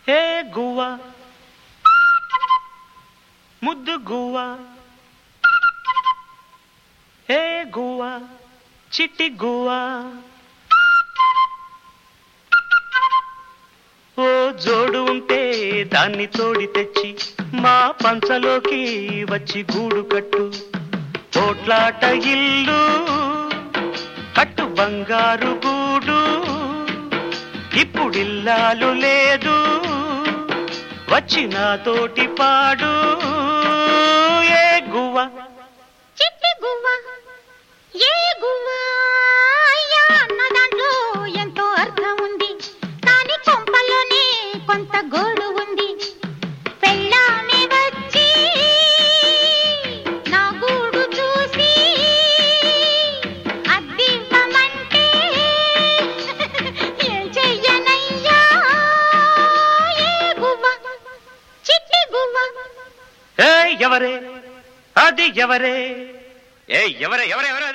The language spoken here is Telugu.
హే గువ్వ ముద్దు గువ్వ హే గువ్వ చిట్టి గువ్వ ఓ జోడు ఉంటే దాన్ని తోడి తెచ్చి మా పంచలోకి వచ్చి గూడు కట్టు పోట్లాట ఇల్లు కట్టు బంగారు గూడు ఇప్పుడిల్లాలు లేదు వచ్చి నాతోటి పాడు ఏ గువ్వ చిట్టి గువ్వ ఏ గువ్వ అయ్యా అన్న దాంట్లో ఎంతో అర్థం ఉంది కానీ కొంపలోనే కొంత గోడు ఉంది పెళ్ళామే వచ్చి నా గూడు చూసి అద్దివ్వమంటే ఏం చెయ్యనయ్యా ఏ గువ్వ చిట్టి గువ్వ ఏ ఎవరే అది ఎవరే ఏ ఎవరే ఎవరే ఎవరే